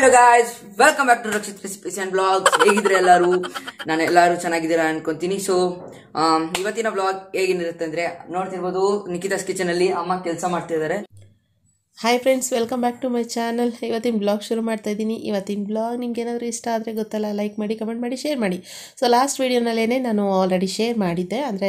hello guys welcome back to Rakshit recipes and blogs ಹೇಗಿದ್ರೆ ಎಲ್ಲರೂ ನಾನು ಎಲ್ಲರೂ ಚೆನ್ನಾಗಿದ್ದೀರಾ ಅನ್ಕೊಂತೀನಿ ಸೊ ಇವತ್ತಿನ ಬ್ಲಾಗ್ ಹೇಗಿರುತ್ತೆ ಅಂದ್ರೆ ನೋಡ್ತಿರ್ಬೋದು ನಿಖಿತಾಸ್ ಕಿಚನ್ ಅಲ್ಲಿ ಅಮ್ಮ ಕೆಲಸ ಮಾಡ್ತಿದ್ದಾರೆ hi friends welcome back to my channel ಇವತ್ತಿನ ಬ್ಲಾಗ್ ಶುರು ಮಾಡ್ತಾ ಇದ್ದೀನಿ ಇವತ್ತಿನ ಬ್ಲಾಗ್ ನಿಮ್ಗೆ ಏನಾದರೂ ಇಷ್ಟ ಆದರೆ ಗೊತ್ತಲ್ಲ ಲೈಕ್ ಮಾಡಿ ಕಮೆಂಟ್ ಮಾಡಿ ಶೇರ್ ಮಾಡಿ ಸೊ ಲಾಸ್ಟ್ ವೀಡಿಯೋನಲ್ಲೇ ನಾನು ಆಲ್ರೆಡಿ ಶೇರ್ ಮಾಡಿದ್ದೆ ಅಂದರೆ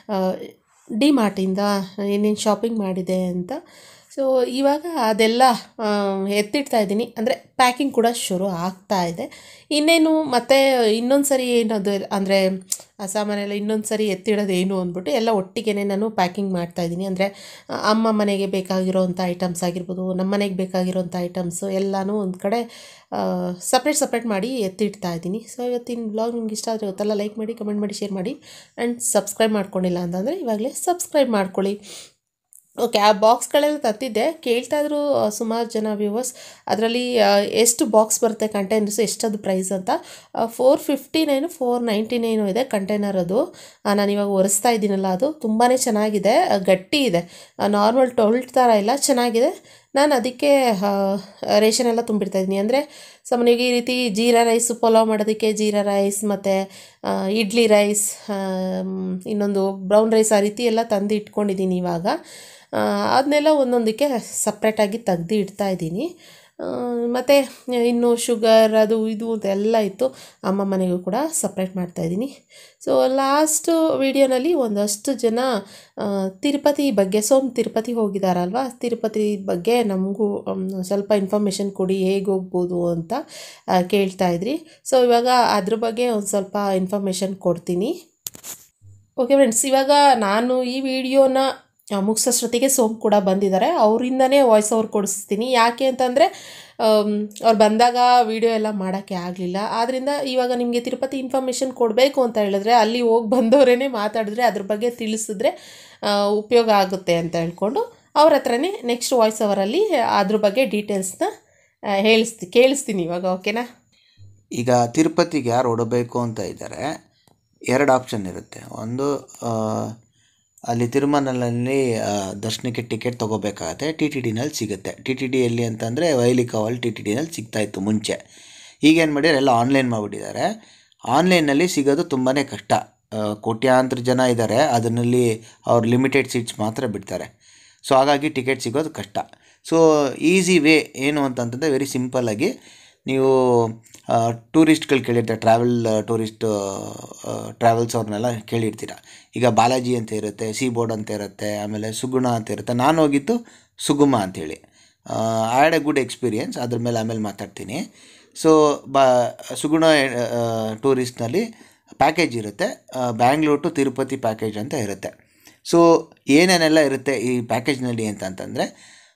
ಡಿ ಮಾರ್ಟಿಂದ ಏನೇನು ಶಾಪಿಂಗ್ ಮಾಡಿದೆ ಅಂತ ಸೊ ಇವಾಗ ಅದೆಲ್ಲ ಆ, ಎತ್ತಿಡ್ತಾ ಇದ್ದೀನಿ ಅಂದರೆ ಪ್ಯಾಕಿಂಗ್ ಕೂಡ ಶುರು ಆಗ್ತಾ ಇದೆ ಇನ್ನೇನು ಮತ್ತೆ ಇನ್ನೊಂದು ಸರಿ ಏನದು ಅಂದರೆ ಆ ಸಾಮಾನೆಲ್ಲ ಇನ್ನೊಂದು ಸರಿ ಎತ್ತಿಡೋದು ಏನು ಅಂದ್ಬಿಟ್ಟು ಎಲ್ಲ ಒಟ್ಟಿಗೆ ನಾನು ಪ್ಯಾಕಿಂಗ್ ಮಾಡ್ತಾ ಇದ್ದೀನಿ ಅಂದರೆ ಅಮ್ಮ ಮನೆಗೆ ಬೇಕಾಗಿರೋವಂಥ ಐಟಮ್ಸ್ ಆಗಿರ್ಬೋದು ನಮ್ಮ ಮನೆಗೆ ಬೇಕಾಗಿರೋಂಥ ಐಟಮ್ಸು ಎಲ್ಲನೂ ಒಂದು ಕಡೆ ಸಪ್ರೇಟ್ ಸಪ್ರೇಟ್ ಮಾಡಿ ಎತ್ತಿಡ್ತಾ ಇದ್ದೀನಿ ಸೊ ಇವತ್ತಿನ ಬ್ಲಾಗ್ ನಿಮ್ಗೆ ಇಷ್ಟ ಆದರೆ ಗೊತ್ತಲ್ಲ ಲೈಕ್ ಮಾಡಿ ಕಮೆಂಟ್ ಮಾಡಿ ಶೇರ್ ಮಾಡಿ ಆ್ಯಂಡ್ ಸಬ್ಸ್ಕ್ರೈಬ್ ಮಾಡ್ಕೊಂಡಿಲ್ಲ ಅಂತಂದರೆ ಇವಾಗಲೇ ಸಬ್ಸ್ಕ್ರೈಬ್ ಮಾಡ್ಕೊಳ್ಳಿ ಓಕೆ ಆ ಬಾಕ್ಸ್ಗಳೆಲ್ಲ ತತ್ತಿದ್ದೆ ಕೇಳ್ತಾ ಇದ್ರು ಆ, ಸುಮಾರು ಜನ ವ್ಯೂವರ್ಸ್ ಅದರಲ್ಲಿ ಎಷ್ಟು ಬಾಕ್ಸ್ ಬರುತ್ತೆ ಕಂಟೈನರ್ಸ್ ಎಷ್ಟದು ಪ್ರೈಸ್ ಅಂತ four fifty nine four ninety nine ಇದೆ ಕಂಟೈನರ್ ಅದು ಆ, ನಾನು ಇವಾಗ ಒರೆಸ್ತಾ ಇದ್ದೀನಲ್ಲ ಅದು ತುಂಬಾ ಚೆನ್ನಾಗಿದೆ ಆ, ಗಟ್ಟಿ ಇದೆ ನಾರ್ಮಲ್ ಟೊಲ್ಟ್ ಥರ ಇಲ್ಲ ಚೆನ್ನಾಗಿದೆ ನಾನು ಅದಕ್ಕೆ ಆ, ರೇಷನ್ ಎಲ್ಲ ತುಂಬಿಡ್ತಾ ಇದ್ದೀನಿ ಅಂದರೆ ಸಾಮಾನ್ಯವಾಗಿ ಈ ರೀತಿ ಜೀರಾ ರೈಸ್ ಪಲಾವ್ ಮಾಡೋದಕ್ಕೆ ಜೀರಾ ರೈಸ್ ಮತ್ತು ಇಡ್ಲಿ ರೈಸ್ ಇನ್ನೊಂದು ಬ್ರೌನ್ ರೈಸ್ ಆ ರೀತಿ ಎಲ್ಲ ತಂದು ಇಟ್ಕೊಂಡಿದ್ದೀನಿ ಇವಾಗ ಅದನ್ನೆಲ್ಲ ಒಂದೊಂದಕ್ಕೆ ಸಪ್ರೇಟಾಗಿ ತೆಗ್ದು ಇಡ್ತಾ ಇದ್ದೀನಿ ಮತ್ತು ಇನ್ನು ಶುಗರ್ ಅದು ಇದು ಅಂತ ಎಲ್ಲ ಇತ್ತು ಅಮ್ಮ ಮನೆಗೂ ಕೂಡ ಸಪ್ರೇಟ್ ಮಾಡ್ತಾಯಿದ್ದೀನಿ ಸೊ ಲಾಸ್ಟ್ ವೀಡಿಯೋನಲ್ಲಿ ಒಂದಷ್ಟು ಜನ ಆ, ತಿರುಪತಿ ಬಗ್ಗೆ ಸೋಮ್ ತಿರುಪತಿ ಹೋಗಿದಾರಲ್ವ ತಿರುಪತಿ ಬಗ್ಗೆ ನಮಗೂ ಮ್, ಸ್ವಲ್ಪ ಇನ್ಫಾರ್ಮೇಷನ್ ಕೊಡಿ ಹೇಗೆ ಹೋಗ್ಬೋದು ಅಂತ ಆ, ಕೇಳ್ತಾ ಇದ್ರಿ ಸೊ ಇವಾಗ ಅದ್ರ ಬಗ್ಗೆ ಒಂದು ಸ್ವಲ್ಪ ಇನ್ಫಾರ್ಮೇಷನ್ ಕೊಡ್ತೀನಿ ಓಕೆ ಫ್ರೆಂಡ್ಸ್ ಇವಾಗ ನಾನು ಈ ವಿಡಿಯೋನ ಮುಗಿಸೋಷ್ಟೊತ್ತಿಗೆ ಸೋಮ್ ಕೂಡ ಬಂದಿದ್ದಾರೆ ಅವರಿಂದನೇ ವಾಯ್ಸ್ ಓವರ್ ಕೊಡಿಸ್ತೀನಿ ಯಾಕೆ ಅಂತಂದರೆ ಅವ್ರು ಬಂದಾಗ ವಿಡಿಯೋ ಎಲ್ಲ ಮಾಡೋಕ್ಕೆ ಆಗಲಿಲ್ಲ ಆದ್ದರಿಂದ ಇವಾಗ ನಿಮಗೆ ತಿರುಪತಿ ಇನ್ಫಾರ್ಮೇಷನ್ ಕೊಡಬೇಕು ಅಂತ ಹೇಳಿದ್ರೆ ಅಲ್ಲಿ ಹೋಗಿ ಬಂದವರೇ ಮಾತಾಡಿದ್ರೆ ಅದ್ರ ಬಗ್ಗೆ ತಿಳಿಸಿದ್ರೆ ಆ, ಉಪಯೋಗ ಆಗುತ್ತೆ ಅಂತ ಹೇಳ್ಕೊಂಡು ಅವ್ರ ಹತ್ರನೇ ನೆಕ್ಸ್ಟ್ ವಾಯ್ಸ್ ಓವರಲ್ಲಿ ಅದ್ರ ಬಗ್ಗೆ ಡೀಟೇಲ್ಸ್ನ ಹೇಳಿಸ್ತಿ ಕೇಳಿಸ್ತೀನಿ ಇವಾಗ ಓಕೆನಾ ಈಗ ತಿರುಪತಿಗೆ ಯಾರು ಹೊಡಬೇಕು ಅಂತ ಇದ್ದಾರೆ ಎರಡು ಆಪ್ಷನ್ ಇರುತ್ತೆ ಒಂದು ಆ, ಅಲ್ಲಿ ತಿರುಮಲನಲ್ಲಿ ಆ, ದರ್ಶನಕ್ಕೆ ಟಿಕೆಟ್ ತೊಗೋಬೇಕಾಗತ್ತೆ ಟಿ ಟಿ ಡಿನಲ್ಲಿ ಸಿಗುತ್ತೆ ಟಿ ಟಿ ಡಿ ಎಲ್ಲಿ ಅಂತಂದರೆ ವೈಲಿಕಾವಲ್ ಟಿ ಟಿ ಡಿನಲ್ಲಿ ಸಿಗ್ತಾಯಿತ್ತು ಮುಂಚೆ ಈಗೇನು ಮಾಡಿದ್ರೆ ಎಲ್ಲ ಆನ್ಲೈನ್ ಮಾಡಿಬಿಟ್ಟಿದ್ದಾರೆ ಆನ್ಲೈನಲ್ಲಿ ಸಿಗೋದು ತುಂಬಾ ಕಷ್ಟ ಆ, ಕೋಟ್ಯಾಂತರ ಜನ ಇದ್ದಾರೆ ಅದರಲ್ಲಿ ಅವ್ರು ಲಿಮಿಟೆಡ್ ಸೀಟ್ಸ್ ಮಾತ್ರ ಬಿಡ್ತಾರೆ ಸೊ ಹಾಗಾಗಿ ಟಿಕೆಟ್ ಸಿಗೋದು ಕಷ್ಟ ಸೊ ಈಸಿ ವೇ ಏನು ಅಂತಂತಂದರೆ ವೆರಿ ಸಿಂಪಲ್ಲಾಗಿ ನೀವು ಟೂರಿಸ್ಟ್ಗಳು ಕೇಳಿರ್ತಾರೆ ಟ್ರಾವೆಲ್ ಟೂರಿಸ್ಟ್ ಟ್ರಾವೆಲ್ಸ್ ಅವ್ರನ್ನೆಲ್ಲ ಕೇಳಿರ್ತೀರ ಈಗ ಬಾಲಾಜಿ ಅಂತ ಇರುತ್ತೆ ಸಿ ಬೋರ್ಡ್ ಅಂತ ಇರುತ್ತೆ ಆಮೇಲೆ ಸುಗುಣ ಅಂತ ಇರುತ್ತೆ ನಾನು ಹೋಗಿದ್ದು ಸುಗುಮ ಅಂಥೇಳಿ I had a good experience ಅದ್ರ ಮೇಲೆ ಆಮೇಲೆ ಮಾತಾಡ್ತೀನಿ ಸೊ ಬಾ ಸುಗುಣ ಟೂರಿಸ್ಟ್ನಲ್ಲಿ ಪ್ಯಾಕೇಜ್ ಇರುತ್ತೆ ಬ್ಯಾಂಗ್ಳೂರ್ ಟು ತಿರುಪತಿ ಪ್ಯಾಕೇಜ್ ಅಂತ ಇರುತ್ತೆ ಸೊ ಏನೇನೆಲ್ಲ ಇರುತ್ತೆ ಈ ಪ್ಯಾಕೇಜ್ನಲ್ಲಿ ಅಂತಂತಂದರೆ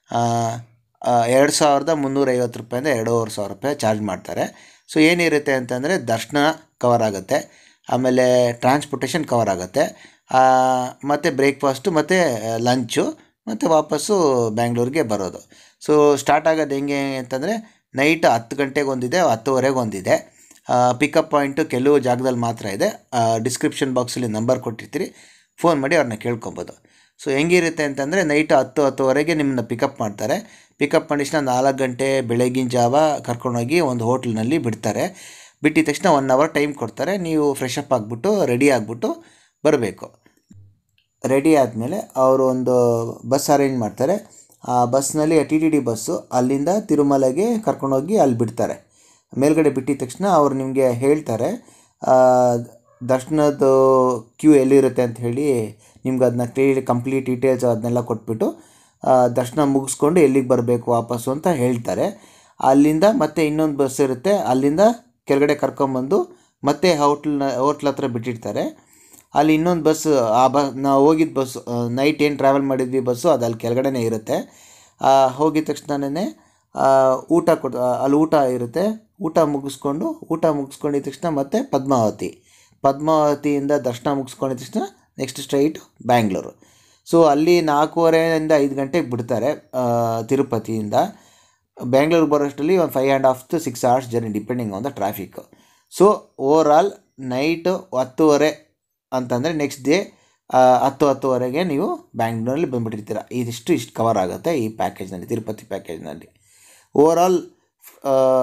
ಎರಡು ಸಾವಿರದ ಮುನ್ನೂರೈವತ್ತು ರೂಪಾಯಿಂದ ಎರಡೂವರೆ ಸಾವಿರ ರೂಪಾಯಿ ಚಾರ್ಜ್ ಮಾಡ್ತಾರೆ ಸೊ ಏನಿರುತ್ತೆ ಅಂತಂದರೆ ದರ್ಶನ ಕವರ್ ಆಗುತ್ತೆ ಆಮೇಲೆ ಟ್ರಾನ್ಸ್ಪೋರ್ಟೇಷನ್ ಕವರ್ ಆಗುತ್ತೆ ಮತ್ತು ಬ್ರೇಕ್ಫಾಸ್ಟು ಮತ್ತು ಲಂಚು ಮತ್ತು ವಾಪಸ್ಸು ಬ್ಯಾಂಗ್ಳೂರಿಗೆ ಬರೋದು ಸೊ ಸ್ಟಾರ್ಟ್ ಆಗೋದು ಹೆಂಗೆ ಅಂತಂದರೆ ನೈಟ್ ಹತ್ತು ಗಂಟೆಗೆ ಒಂದಿದೆ ಹತ್ತುವರೆಗೆ ಒಂದಿದೆ ಪಿಕಪ್ ಪಾಯಿಂಟು ಕೆಲವು ಜಾಗದಲ್ಲಿ ಮಾತ್ರ ಇದೆ ಡಿಸ್ಕ್ರಿಪ್ಷನ್ ಬಾಕ್ಸಲ್ಲಿ ನಂಬರ್ ಕೊಟ್ಟಿರ್ತೀರಿ ಫೋನ್ ಮಾಡಿ ಅವ್ರನ್ನ ಕೇಳ್ಕೊಬೋದು ಸೊ ಹೆಂಗಿರುತ್ತೆ ಅಂತಂದರೆ ನೈಟ್ ಹತ್ತು ಹತ್ತುವರೆಗೆ ನಿಮ್ಮನ್ನ ಪಿಕಪ್ ಮಾಡ್ತಾರೆ ಪಿಕಪ್ ಮಾಡಿದ ನಾಲ್ಕು ಗಂಟೆ ಬೆಳಗಿನ ಜಾವ ಕರ್ಕೊಂಡೋಗಿ ಒಂದು ಹೋಟ್ಲ್ನಲ್ಲಿ ಬಿಡ್ತಾರೆ ಬಿಟ್ಟಿದ ತಕ್ಷಣ ಒನ್ ಅವರ್ ಟೈಮ್ ಕೊಡ್ತಾರೆ ನೀವು ಫ್ರೆಶ್ ಅಪ್ ಆಗಿಬಿಟ್ಟು ರೆಡಿ ಆಗಿಬಿಟ್ಟು ಬರಬೇಕು ರೆಡಿ ಆದಮೇಲೆ ಅವರು ಒಂದು ಬಸ್ ಅರೇಂಜ್ ಮಾಡ್ತಾರೆ ಆ ಬಸ್ನಲ್ಲಿ ಟಿ ಟಿ ಡಿ ಬಸ್ಸು ಅಲ್ಲಿಂದ ತಿರುಮಲೆಗೆ ಕರ್ಕೊಂಡೋಗಿ ಅಲ್ಲಿ ಬಿಡ್ತಾರೆ ಮೇಲ್ಗಡೆ ಬಿಟ್ಟಿದ ತಕ್ಷಣ ಅವ್ರು ನಿಮಗೆ ಹೇಳ್ತಾರೆ ಆ, ದರ್ಶನದ ಕ್ಯೂ ಎಲ್ಲಿರುತ್ತೆ ಅಂತ ಹೇಳಿ ನಿಮ್ಗೆ ಅದನ್ನ ಕ್ಲಿಯರ್ ಕಂಪ್ಲೀಟ್ ಡೀಟೇಲ್ಸ್ ಅದನ್ನೆಲ್ಲ ಕೊಟ್ಬಿಟ್ಟು ಆ, ದರ್ಶನ ಮುಗಿಸ್ಕೊಂಡು ಎಲ್ಲಿಗೆ ಬರಬೇಕು ವಾಪಸ್ಸು ಅಂತ ಹೇಳ್ತಾರೆ ಅಲ್ಲಿಂದ ಮತ್ತೆ ಇನ್ನೊಂದು ಬಸ್ ಇರುತ್ತೆ ಅಲ್ಲಿಂದ ಕೆಳಗಡೆ ಕರ್ಕೊಂಬಂದು ಮತ್ತೆ ಹೋಟ್ಲ್ನ ಹೋಟ್ಲ್ ಹತ್ರ ಬಿಟ್ಟಿರ್ತಾರೆ ಅಲ್ಲಿ ಇನ್ನೊಂದು ಬಸ್ ಆ ಬ ನಾವು ಹೋಗಿದ್ದ ಬಸ್ಸು ನೈಟ್ ಏನು ಟ್ರಾವೆಲ್ ಮಾಡಿದ್ವಿ ಬಸ್ಸು ಅದು ಅಲ್ಲಿ ಕೆಳಗಡೆನೇ ಇರುತ್ತೆ ಆ, ಹೋಗಿದ ತಕ್ಷಣನೇ ಊಟ ಕೊಡ್ ಆ, ಅಲ್ಲಿ ಊಟ ಇರುತ್ತೆ ಊಟ ಮುಗಿಸ್ಕೊಂಡು ಊಟ ಮುಗಿಸ್ಕೊಂಡಿದ ತಕ್ಷಣ ಮತ್ತೆ ಪದ್ಮಾವತಿ ಪದ್ಮಾವತಿಯಿಂದ ದರ್ಶನ ಮುಗಿಸ್ಕೊಂಡಿದ ತಕ್ಷಣ ನೆಕ್ಸ್ಟ್ ಸ್ಟ್ರೈಟ್ ಬ್ಯಾಂಗ್ಳೂರು ಸೊ ಅಲ್ಲಿ ನಾಲ್ಕೂವರೆಯಿಂದ ಐದು ಗಂಟೆಗೆ ಬಿಡ್ತಾರೆ ಆ, ತಿರುಪತಿಯಿಂದ ಬ್ಯಾಂಗ್ಳೂರಿಗೆ ಬರೋಷ್ಟರಲ್ಲಿ ಒಂದು five and half to six hours journey depending on the traffic so overall night ಹತ್ತುವರೆ ಅಂತಂದರೆ ನೆಕ್ಸ್ಟ್ ಡೇ ಹತ್ತು ಹತ್ತುವರೆಗೆ ನೀವು ಬ್ಯಾಂಗ್ಳೂರಲ್ಲಿ ಬಂದುಬಿಟ್ಟಿರ್ತೀರ ಇದಿಷ್ಟು ಇಷ್ಟು ಕವರ್ ಆಗುತ್ತೆ ಈ ಪ್ಯಾಕೇಜ್ನಲ್ಲಿ ತಿರುಪತಿ ಪ್ಯಾಕೇಜ್ನಲ್ಲಿ ಓವರ್ ಆಲ್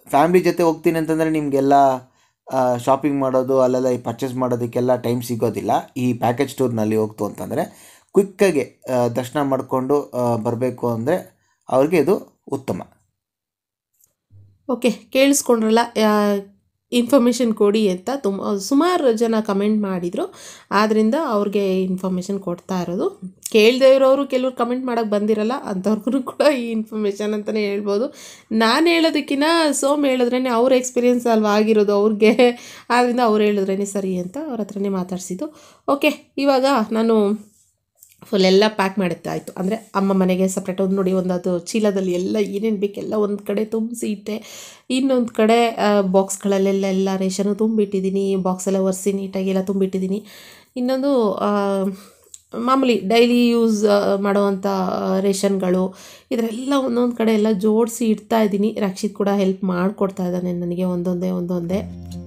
ಫ್ಯಾಮ್ಲಿ ಜೊತೆ ಹೋಗ್ತೀನಿ ಅಂತಂದರೆ ನಿಮಗೆಲ್ಲ ಶಾಪಿಂಗ್ ಮಾಡೋದು ಅಲ್ಲೆಲ್ಲ ಪರ್ಚೇಸ್ ಮಾಡೋದಕ್ಕೆಲ್ಲ ಟೈಮ್ ಸಿಗೋದಿಲ್ಲ ಈ ಪ್ಯಾಕೇಜ್ ಟೂರ್ನಲ್ಲಿ ಹೋಗ್ತು ಅಂತಂದರೆ ಕ್ವಿಕ್ಕಾಗಿ ದರ್ಶನ ಮಾಡಿಕೊಂಡು ಬರಬೇಕು ಅಂದರೆ ಅವ್ರಿಗೆ ಇದು ಉತ್ತಮ ಓಕೆ ಕೇಳಿಸ್ಕೊಂಡ್ರಲ್ಲ ಇನ್ಫಾರ್ಮೇಷನ್ ಕೊಡಿ ಅಂತ ತುಂಬ ಸುಮಾರು ಜನ ಕಮೆಂಟ್ ಮಾಡಿದರು ಆದ್ದರಿಂದ ಅವ್ರಿಗೆ ಇನ್ಫಾರ್ಮೇಷನ್ ಕೊಡ್ತಾ ಇರೋದು ಕೇಳದೇ ಇರೋರು ಕೆಲವ್ರು ಕಮೆಂಟ್ ಮಾಡೋಕ್ಕೆ ಬಂದಿರಲ್ಲ ಅಂಥವ್ರಿಗೂ ಕೂಡ ಈ ಇನ್ಫಾರ್ಮೇಷನ್ ಅಂತಲೇ ಹೇಳ್ಬೋದು ನಾನು ಹೇಳೋದಕ್ಕಿಂತ ಸೋಮ್ ಹೇಳಿದ್ರೇ ಅವ್ರ ಎಕ್ಸ್ಪೀರಿಯೆನ್ಸ್ ಅಲ್ವಾ ಆಗಿರೋದು ಅವ್ರಿಗೆ ಆದ್ದರಿಂದ ಅವ್ರು ಹೇಳಿದ್ರೇ ಸರಿ ಅಂತ ಅವ್ರ ಹತ್ರನೇ ಮಾತಾಡಿಸಿದ್ದು ಓಕೆ ಇವಾಗ ನಾನು ಫುಲ್ ಎಲ್ಲ ಪ್ಯಾಕ್ ಮಾಡಿದ್ದಾಯಿತು ಅಂದರೆ ಅಮ್ಮ ಮನೆಗೆ ಸಪ್ರೇಟ್ ಒಂದು ನೋಡಿ ಒಂದು ಅದು ಚೀಲದಲ್ಲಿ ಎಲ್ಲ ಏನೇನು ಬೇಕೆಲ್ಲ ಒಂದು ಕಡೆ ತುಂಬಿಸಿ ಇಟ್ಟೆ ಇನ್ನೊಂದು ಕಡೆ ಬಾಕ್ಸ್ಗಳಲ್ಲೆಲ್ಲ ಎಲ್ಲ ರೇಷನು ತುಂಬಿಟ್ಟಿದ್ದೀನಿ ಬಾಕ್ಸೆಲ್ಲ ಒರೆಸಿ ನೀಟಾಗಿ ಎಲ್ಲ ತುಂಬಿಟ್ಟಿದ್ದೀನಿ ಇನ್ನೊಂದು ಆ, ಮಾಮೂಲಿ ಡೈಲಿ ಯೂಸ್ ಮಾಡುವಂಥ ರೇಷನ್ಗಳು ಇದರೆಲ್ಲ ಒಂದೊಂದು ಕಡೆ ಎಲ್ಲ ಜೋಡಿಸಿ ಇಡ್ತಾ ಇದ್ದೀನಿ ರಕ್ಷಿತ್ ಕೂಡ ಹೆಲ್ಪ್ ಮಾಡಿಕೊಡ್ತಾ ಇದ್ದಾನೆ ನನಗೆ ಒಂದೊಂದೇ ಒಂದೊಂದೇ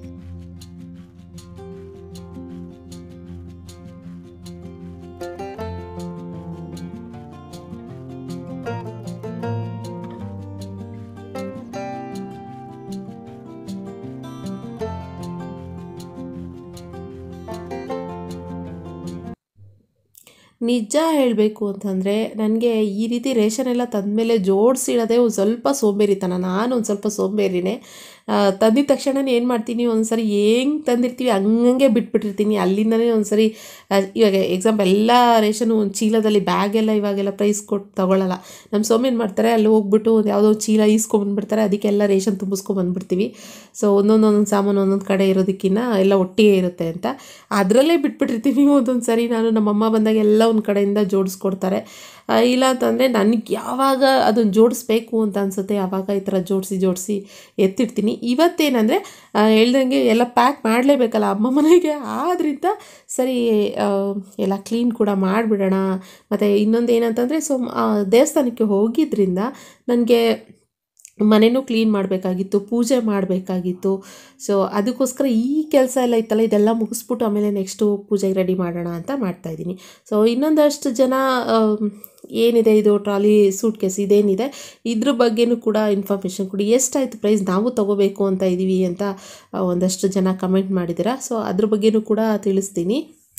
ನಿಜ ಹೇಳಬೇಕು ಅಂತಂದರೆ ನನಗೆ ಈ ರೀತಿ ರೇಷನ್ ಎಲ್ಲ ತಂದಮೇಲೆ ಜೋಡಿಸಿಡೋದೇ ಒಂದು ಸ್ವಲ್ಪ ಸೋಂಬೇರಿತನ ನಾನು ಒಂದು ಸ್ವಲ್ಪ ಸೋಂಬೇರಿನೇ ಆ, ತಂದಿದ ತಕ್ಷಣ ಏನು ಮಾಡ್ತೀನಿ ಒಂದು ಸರಿ ಹೆಂಗೆ ತಂದಿರ್ತೀವಿ ಹಂಗಂಗೆ ಬಿಟ್ಬಿಟ್ಟಿರ್ತೀನಿ ಅಲ್ಲಿಂದನೇ ಒಂದು ಸರಿ ಆ, ಇವಾಗ ಎಕ್ಸಾಂಪಲ್ ಎಲ್ಲ ರೇಷನು ಒಂದು ಚೀಲದಲ್ಲಿ ಬ್ಯಾಗೆಲ್ಲ ಇವಾಗೆಲ್ಲ ಪ್ರೈಸ್ ಕೊಟ್ಟು ತಗೊಳ್ಳಲ್ಲ ನಮ್ಮ ಸೋಮ್ ಏನು ಮಾಡ್ತಾರೆ ಅಲ್ಲಿ ಹೋಗ್ಬಿಟ್ಟು ಒಂದು ಯಾವುದೋ ಒಂದು ಚೀಲ ಈಸ್ಕೊಂಬಂದ್ಬಿಡ್ತಾರೆ ಅದಕ್ಕೆಲ್ಲ ರೇಷನ್ ತುಂಬಿಸ್ಕೊಂಬಂದ್ಬಿಡ್ತೀವಿ ಸೊ ಒಂದೊಂದು ಒಂದೊಂದು ಸಾಮಾನು ಒಂದೊಂದು ಕಡೆ ಇರೋದಕ್ಕಿಂತ ಎಲ್ಲ ಒಟ್ಟಿಗೆ ಇರುತ್ತೆ ಅಂತ ಅದರಲ್ಲೇ ಬಿಟ್ಬಿಟ್ಟಿರ್ತೀವಿ ಒಂದೊಂದು ಸರಿ ನಾನು ನಮ್ಮಮ್ಮ ಬಂದಾಗ ಎಲ್ಲ ಒಂದು ಕಡೆಯಿಂದ ಜೋಡಿಸ್ಕೊಡ್ತಾರೆ ಆ, ಇಲ್ಲ ಅಂತಂದರೆ ನನಗೆ ಯಾವಾಗ ಅದನ್ನು ಜೋಡಿಸ್ಬೇಕು ಅಂತ ಅನಿಸುತ್ತೆ ಆವಾಗ ಈ ಥರ ಜೋಡಿಸಿ ಜೋಡಿಸಿ ಎತ್ತಿಡ್ತೀನಿ ಇವತ್ತೇನೆಂದರೆ ಹೇಳ್ದಂಗೆ ಎಲ್ಲ ಪ್ಯಾಕ್ ಮಾಡಲೇಬೇಕಲ್ಲ ಅಮ್ಮ ಮನೆಗೆ ಆದ್ದರಿಂದ ಸರಿ ಆ, ಎಲ್ಲ ಕ್ಲೀನ್ ಕೂಡ ಮಾಡಿಬಿಡೋಣ ಮತ್ತು ಇನ್ನೊಂದು ಏನಂತಂದರೆ ಸೊ ಆ, ದೇವಸ್ಥಾನಕ್ಕೆ ಹೋಗಿದ್ರಿಂದ ನನಗೆ ಮನೆಯೂ ಕ್ಲೀನ್ ಮಾಡಬೇಕಾಗಿತ್ತು ಪೂಜೆ ಮಾಡಬೇಕಾಗಿತ್ತು ಸೊ ಅದಕ್ಕೋಸ್ಕರ ಈ ಕೆಲಸ ಎಲ್ಲ ಇತ್ತಲ್ಲ ಇದೆಲ್ಲ ಮುಗಿಸ್ಬಿಟ್ಟು ಆಮೇಲೆ ನೆಕ್ಸ್ಟು ಪೂಜೆಗೆ ರೆಡಿ ಮಾಡೋಣ ಅಂತ ಮಾಡ್ತಾಯಿದ್ದೀನಿ ಸೊ ಇನ್ನೊಂದಷ್ಟು ಜನ ಆಮ್, ಏನಿದೆ ಇದು ಟ್ರಾಲಿ ಸೂಟ್ ಕೇಸ್ ಇದೇನಿದೆ ಇದ್ರ ಬಗ್ಗೆನೂ ಕೂಡ ಇನ್ಫಾರ್ಮೇಷನ್ ಕೊಡಿ ಎಷ್ಟಾಯಿತು ಪ್ರೈಸ್ ನಾವು ತಗೋಬೇಕು ಅಂತ ಇದ್ದೀವಿ ಅಂತ ಆ, ಒಂದಷ್ಟು ಜನ ಕಮೆಂಟ್ ಮಾಡಿದ್ದೀರಾ ಸೊ ಅದ್ರ ಬಗ್ಗೆನೂ ಕೂಡ ತಿಳಿಸ್ತೀನಿ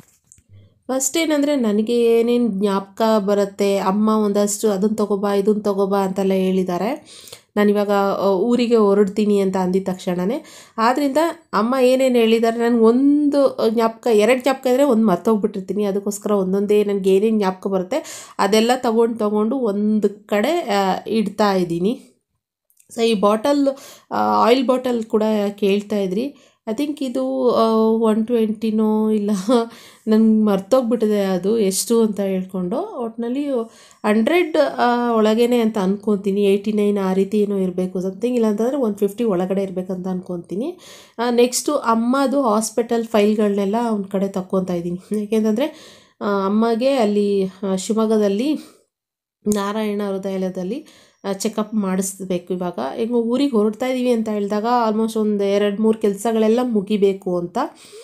ಫಸ್ಟ್ ಏನಂದರೆ ನನಗೆ ಏನೇನು ಜ್ಞಾಪಕ ಬರುತ್ತೆ ಅಮ್ಮ ಒಂದಷ್ಟು ಅದನ್ನು ತಗೋಬಾ ಇದನ್ನು ತಗೋಬಾ ಅಂತೆಲ್ಲ ಹೇಳಿದ್ದಾರೆ ನಾನಿವಾಗ ಆ, ಊರಿಗೆ ಹೊರಡ್ತೀನಿ ಅಂತ ಅಂದಿದ ತಕ್ಷಣವೇ ಆದ್ದರಿಂದ ಅಮ್ಮ ಏನೇನು ಹೇಳಿದ್ದಾರೆ ನನಗೆ ಒಂದು ಜ್ಞಾಪಕ ಎರಡು ಜ್ಞಾಪಕ ಇದ್ದರೆ ಒಂದು ಮರ್ತೋಗ್ಬಿಟ್ಟಿರ್ತೀನಿ ಅದಕ್ಕೋಸ್ಕರ ಒಂದೊಂದೇ ನನಗೆ ಏನೇನು ಜ್ಞಾಪಕ ಬರುತ್ತೆ ಅದೆಲ್ಲ ತಗೊಂಡು ತಗೊಂಡು ಒಂದು ಕಡೆ ಆ, ಇಡ್ತಾ ಇದ್ದೀನಿ ಸೊ ಈ ಬಾಟಲ್ ಆಯಿಲ್ ಬಾಟಲ್ ಕೂಡ ಕೇಳ್ತಾ ಇದ್ರಿ ಐ ಥಿಂಕ್ ಇದು ಒನ್ ಟ್ವೆಂಟಿನೋ ಇಲ್ಲ ನಂಗೆ ಮರ್ತೋಗ್ಬಿಟ್ಟಿದೆ ಅದು ಎಷ್ಟು ಅಂತ ಹೇಳ್ಕೊಂಡು ಒಟ್ಟಿನಲ್ಲಿ ಹಂಡ್ರೆಡ್ ಒಳಗೇನೆ ಅಂತ ಅನ್ಕೊತೀನಿ ಏಯ್ಟಿ ನೈನ್ ಆ ರೀತಿ ಏನೋ ಇರಬೇಕು ಸಮಥಿಂಗ್ ಇಲ್ಲಾಂತಂದರೆ ಒನ್ ಫಿಫ್ಟಿ ಒಳಗಡೆ ಇರಬೇಕಂತ ಅನ್ಕೊತೀನಿ ನೆಕ್ಸ್ಟು ಅಮ್ಮದು ಹಾಸ್ಪಿಟಲ್ ಫೈಲ್ಗಳನ್ನೆಲ್ಲ ಒಂದು ಕಡೆ ತಕ್ಕೊತಾ ಇದ್ದೀನಿ ಯಾಕೆಂತಂದರೆ ಅಮ್ಮಗೆ ಅಲ್ಲಿ ಆ, ಶಿವಮೊಗ್ಗದಲ್ಲಿ ನಾರಾಯಣ ಹೃದಯಾಲಯದಲ್ಲಿ ಚೆಕಪ್ ಮಾಡಿಸ್ಬೇಕು ಇವಾಗ ಹೆಂಗೋ ಊರಿಗೆ ಹೊರಡ್ತಾ ಇದ್ದೀವಿ ಅಂತ ಹೇಳಿದಾಗ ಆಲ್ಮೋಸ್ಟ್ ಒಂದು ಎರಡು ಮೂರು ಕೆಲಸಗಳೆಲ್ಲ ಮುಗಿಬೇಕು ಅಂತ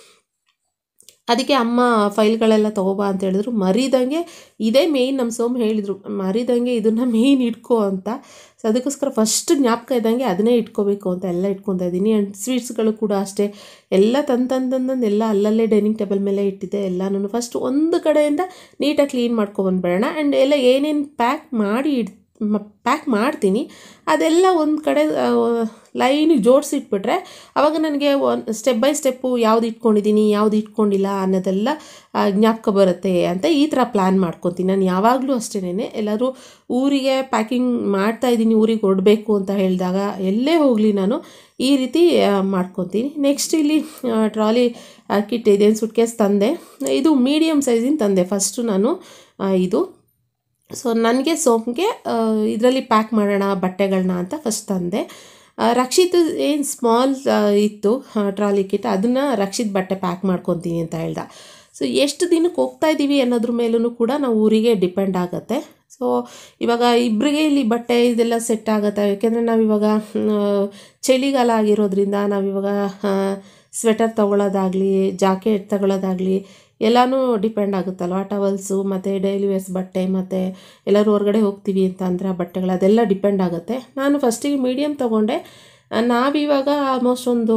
ಅದಕ್ಕೆ ಅಮ್ಮ ಫೈಲ್ಗಳೆಲ್ಲ ತೊಗೋಬಾ ಅಂತ ಹೇಳಿದ್ರು ಮರಿದಂಗೆ ಇದೇ ಮೇಯ್ನ್ ನಮ್ಮ ಸೋಮ್ ಹೇಳಿದರು ಮರಿದಂಗೆ ಇದನ್ನು ಮೇಯ್ನ್ ಇಟ್ಕೋ ಅಂತ ಸೊ ಅದಕ್ಕೋಸ್ಕರ ಫಸ್ಟ್ ಜ್ಞಾಪಕ ಇದ್ದಂಗೆ ಅದನ್ನೇ ಇಟ್ಕೋಬೇಕು ಅಂತ ಎಲ್ಲ ಇಟ್ಕೊತಾ ಇದ್ದೀನಿ ಆ್ಯಂಡ್ ಸ್ವೀಟ್ಸ್ಗಳು ಕೂಡ ಅಷ್ಟೇ ಎಲ್ಲ ತಂದು ತಂದು ತಂದು ಎಲ್ಲ ಅಲ್ಲಲ್ಲೇ ಡೈನಿಂಗ್ ಟೇಬಲ್ ಮೇಲೆ ಇಟ್ಟಿದ್ದೆ ಎಲ್ಲನೂ ಫಸ್ಟ್ ಒಂದು ಕಡೆಯಿಂದ ನೀಟಾಗಿ ಕ್ಲೀನ್ ಮಾಡ್ಕೊಬಂದ್ಬಿಡೋಣ ಆ್ಯಂಡ್ ಎಲ್ಲ ಏನೇನು ಪ್ಯಾಕ್ ಮಾಡಿ ಇಡ್ ಪ್ಯಾಕ್ ಮಾಡ್ತೀನಿ ಅದೆಲ್ಲ ಒಂದು ಕಡೆ ಲೈನಿಗೆ ಜೋಡಿಸಿಟ್ಬಿಟ್ರೆ ಆವಾಗ ನನಗೆ ಒಂದು ಸ್ಟೆಪ್ ಬೈ ಸ್ಟೆಪ್ಪು ಯಾವ್ದು ಇಟ್ಕೊಂಡಿದ್ದೀನಿ ಯಾವ್ದು ಇಟ್ಕೊಂಡಿಲ್ಲ ಅನ್ನೋದೆಲ್ಲ ಆ, ಜ್ಞಾಪಕ ಬರುತ್ತೆ ಅಂತ ಈ ಥರ ಪ್ಲ್ಯಾನ್ ಮಾಡ್ಕೊತೀನಿ ನಾನು ಯಾವಾಗಲೂ ಅಷ್ಟೇನೆ ಎಲ್ಲರೂ ಊರಿಗೆ ಪ್ಯಾಕಿಂಗ್ ಮಾಡ್ತಾ ಇದ್ದೀನಿ ಊರಿಗೆ ಹೊರಡಬೇಕು ಅಂತ ಹೇಳಿದಾಗ ಎಲ್ಲೇ ಹೋಗಲಿ ನಾನು ಈ ರೀತಿ ಆ, ಮಾಡ್ಕೊತೀನಿ ನೆಕ್ಸ್ಟ್ ಇಲ್ಲಿ ಟ್ರಾಲಿ ಕಿಟ್ ಇದೇನು ಸುಟ್ಕೇಸ್ ತಂದೆ ಇದು ಮೀಡಿಯಮ್ ಸೈಜಿನ ತಂದೆ ಫಸ್ಟು ನಾನು ಆ, ಇದು ಸೊ ನನಗೆ ಸೋಮ್ಗೆ ಇದರಲ್ಲಿ ಪ್ಯಾಕ್ ಮಾಡೋಣ ಬಟ್ಟೆಗಳನ್ನ ಅಂತ ಫಸ್ಟ್ ತಂದೆ ಆ, ರಕ್ಷಿತ್ ಏನು ಸ್ಮಾಲ್ ಇತ್ತು ಟ್ರಾಲಿ ಕಿಟ್ ಅದನ್ನು ರಕ್ಷಿತ್ ಬಟ್ಟೆ ಪ್ಯಾಕ್ ಮಾಡ್ಕೊತೀನಿ ಅಂತ ಹೇಳ್ದ ಸೊ ಎಷ್ಟು ದಿನಕ್ಕೆ ಹೋಗ್ತಾ ಇದ್ದೀವಿ ಅನ್ನೋದ್ರ ಮೇಲೂ ಕೂಡ ನಾವು ಊರಿಗೆ ಡಿಪೆಂಡ್ ಆಗುತ್ತೆ ಸೊ ಇವಾಗ ಇಬ್ಬರಿಗೆ ಇಲ್ಲಿ ಬಟ್ಟೆ ಇದೆಲ್ಲ ಸೆಟ್ ಆಗುತ್ತೆ ಯಾಕೆಂದರೆ ನಾವಿವಾಗ ಮ್, ಚಳಿಗಾಲ ಆಗಿರೋದ್ರಿಂದ ನಾವಿವಾಗ ಸ್ವೆಟರ್ ತೊಗೊಳೋದಾಗಲಿ ಜಾಕೆಟ್ ತಗೊಳ್ಳೋದಾಗಲಿ ಎಲ್ಲನೂ ಡಿಪೆಂಡ್ ಆಗುತ್ತಲ್ವ ಟವಲ್ಸು ಮತ್ತು ಡೈಲಿ ವೇರ್ಸ್ ಬಟ್ಟೆ ಮತ್ತು ಎಲ್ಲರೂ ಹೊರಗಡೆ ಹೋಗ್ತೀವಿ ಅಂತ ಅಂದರೆ ಆ ಬಟ್ಟೆಗಳು ಅದೆಲ್ಲ ಡಿಪೆಂಡ್ ಆಗುತ್ತೆ ನಾನು ಫಸ್ಟಿಗೆ ಮೀಡಿಯಮ್ ತೊಗೊಂಡೆ ನಾವಿವಾಗ ಆಲ್ಮೋಸ್ಟ್ ಒಂದು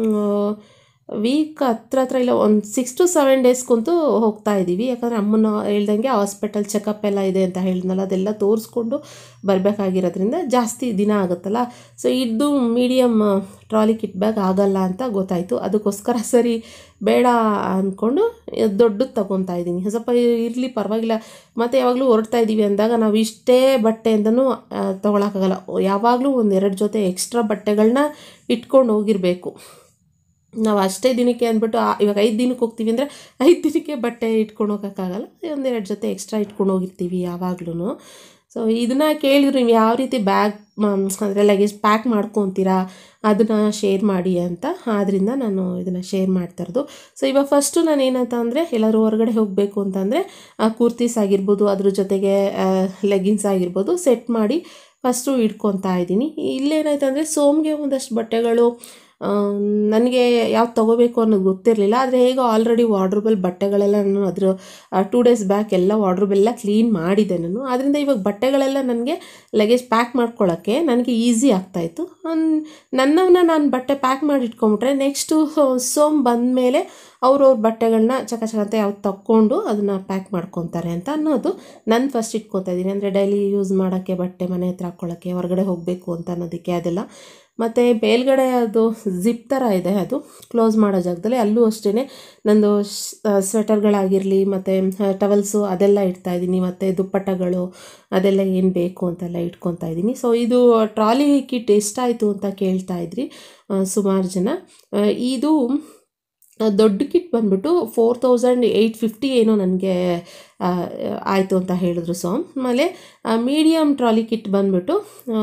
ವೀಕ್ ಹತ್ರ ಹತ್ರ ಇಲ್ಲ ಒಂದು ಸಿಕ್ಸ್ ಟು ಸೆವೆನ್ ಡೇಸ್ಗಂತೂ ಹೋಗ್ತಾ ಇದ್ದೀವಿ ಯಾಕಂದರೆ ಅಮ್ಮನ ಹೇಳ್ದಂಗೆ ಹಾಸ್ಪಿಟಲ್ ಚೆಕಪ್ ಎಲ್ಲ ಇದೆ ಅಂತ ಹೇಳಿದ್ನಲ್ಲ ಅದೆಲ್ಲ ತೋರಿಸ್ಕೊಂಡು ಬರಬೇಕಾಗಿರೋದ್ರಿಂದ ಜಾಸ್ತಿ ದಿನ ಆಗುತ್ತಲ್ಲ ಸೊ ಇದು ಮೀಡಿಯಮ್ ಟ್ರಾಲಿ ಕಿಟ್ ಬ್ಯಾಗ್ ಆಗಲ್ಲ ಅಂತ ಗೊತ್ತಾಯಿತು ಅದಕ್ಕೋಸ್ಕರ ಸರಿ ಬೇಡ ಅಂದ್ಕೊಂಡು ದೊಡ್ಡದು ತಗೊತಾ ಇದ್ದೀನಿ ಸ್ವಲ್ಪ ಇರಲಿ ಪರವಾಗಿಲ್ಲ ಮತ್ತು ಯಾವಾಗಲೂ ಹೊರಡ್ತಾ ಇದ್ದೀವಿ ಅಂದಾಗ ನಾವು ಇಷ್ಟೇ ಬಟ್ಟೆಯಿಂದನೂ ತೊಗೊಳಕ್ಕಾಗಲ್ಲ ಯಾವಾಗಲೂ ಒಂದು ಎರಡು ಜೊತೆ ಎಕ್ಸ್ಟ್ರಾ ಬಟ್ಟೆಗಳನ್ನ ಇಟ್ಕೊಂಡು ಹೋಗಿರಬೇಕು ನಾವು ಅಷ್ಟೇ ದಿನಕ್ಕೆ ಅಂದ್ಬಿಟ್ಟು ಆ- ಇವಾಗ ಐದು ದಿನಕ್ಕೆ ಹೋಗ್ತೀವಿ ಅಂದರೆ ಐದು ದಿನಕ್ಕೆ ಬಟ್ಟೆ ಇಟ್ಕೊಂಡು ಹೋಗೋಕ್ಕಾಗಲ್ಲ ಒಂದೆರಡು ಜೊತೆ ಎಕ್ಸ್ಟ್ರಾ ಇಟ್ಕೊಂಡು ಹೋಗಿರ್ತೀವಿ ಯಾವಾಗ್ಲೂ ಸೊ ಇದನ್ನು ಕೇಳಿದ್ರು ನೀವು ಯಾವ ರೀತಿ ಬ್ಯಾಗ್ ಅಂದರೆ ಲಗೇಜ್ ಪ್ಯಾಕ್ ಮಾಡ್ಕೊತೀರಾ ಅದನ್ನು ಶೇರ್ ಮಾಡಿ ಅಂತ ಆದ್ದರಿಂದ ನಾನು ಇದನ್ನು ಶೇರ್ ಮಾಡ್ತಾ ಇರೋದು ಸೊ ಇವಾಗ ಫಸ್ಟು ನಾನು ಏನಂತ ಅಂದರೆ ಎಲ್ಲರೂ ಹೊರಗಡೆ ಹೋಗಬೇಕು ಅಂತಂದರೆ ಕುರ್ತೀಸ್ ಆಗಿರ್ಬೋದು ಅದ್ರ ಜೊತೆಗೆ ಲೆಗಿನ್ಸ್ ಆಗಿರ್ಬೋದು ಸೆಟ್ ಮಾಡಿ ಫಸ್ಟು ಇಟ್ಕೊತಾ ಇದ್ದೀನಿ ಇಲ್ಲೇನಾಯ್ತು ಅಂದರೆ ಸೋಮ್ಗೆ ಒಂದಷ್ಟು ಬಟ್ಟೆಗಳು ನನಗೆ ಯಾವ್ದು ತೊಗೋಬೇಕು ಅನ್ನೋದು ಗೊತ್ತಿರಲಿಲ್ಲ ಆದರೆ ಹೇಗೋ ಆಲ್ರೆಡಿ ವಾರ್ಡ್ರಬಲ್ ಬಟ್ಟೆಗಳೆಲ್ಲ ನಾನು ಅದ್ರ ಟೂ ಡೇಸ್ ಬ್ಯಾಕ್ ಎಲ್ಲ ವಾರ್ಡ್ರಬ್ ಎಲ್ಲ ಕ್ಲೀನ್ ಮಾಡಿದೆ ನಾನು ಆದ್ದರಿಂದ ಇವಾಗ ಬಟ್ಟೆಗಳೆಲ್ಲ ನನಗೆ ಲಗೇಜ್ ಪ್ಯಾಕ್ ಮಾಡ್ಕೊಳ್ಳೋಕ್ಕೆ ನನಗೆ ಈಸಿ ಆಗ್ತಾಯಿತ್ತು ನನ್ನವನ್ನ ನಾನು ಬಟ್ಟೆ ಪ್ಯಾಕ್ ಮಾಡಿ ಇಟ್ಕೊಂಬಿಟ್ರೆ ನೆಕ್ಸ್ಟು ಸೋಮ್ ಬಂದಮೇಲೆ ಅವ್ರವ್ರ ಬಟ್ಟೆಗಳನ್ನ ಚಕ ಚಕ ಅಂತ ಯಾವ್ದು ತಕ್ಕೊಂಡು ಅದನ್ನು ಪ್ಯಾಕ್ ಮಾಡ್ಕೊತಾರೆ ಅಂತ ಅನ್ನೋದು ನಾನು ಫಸ್ಟ್ ಇಟ್ಕೊತಾ ಇದ್ದೀನಿ ಅಂದರೆ ಡೈಲಿ ಯೂಸ್ ಮಾಡೋಕ್ಕೆ ಬಟ್ಟೆ ಮನೆ ಹತ್ರ ಹಾಕ್ಕೊಳ್ಳೋಕ್ಕೆ ಹೊರಗಡೆ ಹೋಗಬೇಕು ಅಂತ ಅನ್ನೋದಕ್ಕೆ ಅದೆಲ್ಲ ಮತ್ತು ಮೇಲ್ಗಡೆ ಅದು ಜಿಪ್ ಥರ ಇದೆ ಅದು ಕ್ಲೋಸ್ ಮಾಡೋ ಜಾಗದಲ್ಲಿ ಅಲ್ಲೂ ಅಷ್ಟೇ ನಂದು ಸ್ವೆಟರ್ಗಳಾಗಿರಲಿ ಮತ್ತು ಟವಲ್ಸು ಅದೆಲ್ಲ ಇಡ್ತಾ ಇದ್ದೀನಿ ಮತ್ತು ದುಪ್ಪಟ್ಟಗಳು ಅದೆಲ್ಲ ಏನು ಬೇಕು ಅಂತೆಲ್ಲ ಇಟ್ಕೊತಾ ಇದ್ದೀನಿ ಸೊ ಇದು ಟ್ರಾಲಿ ಕಿಟ್ ಎಷ್ಟಾಯಿತು ಅಂತ ಕೇಳ್ತಾ ಇದ್ರಿ ಸುಮಾರು ಜನ ಆ, ಇದು ದೊಡ್ಡ ಕಿಟ್ ಬಂದ್ಬಿಟ್ಟು ಫೋರ್ ತೌಸಂಡ್ ಏಯ್ಟ್ ಫಿಫ್ಟಿ ಏನೋ ನನಗೆ ಆಯಿತು ಅಂತ ಹೇಳಿದ್ರು ಸೊ ಆಮೇಲೆ ಮೀಡಿಯಮ್ ಟ್ರಾಲಿ ಕಿಟ್ ಬಂದ್ಬಿಟ್ಟು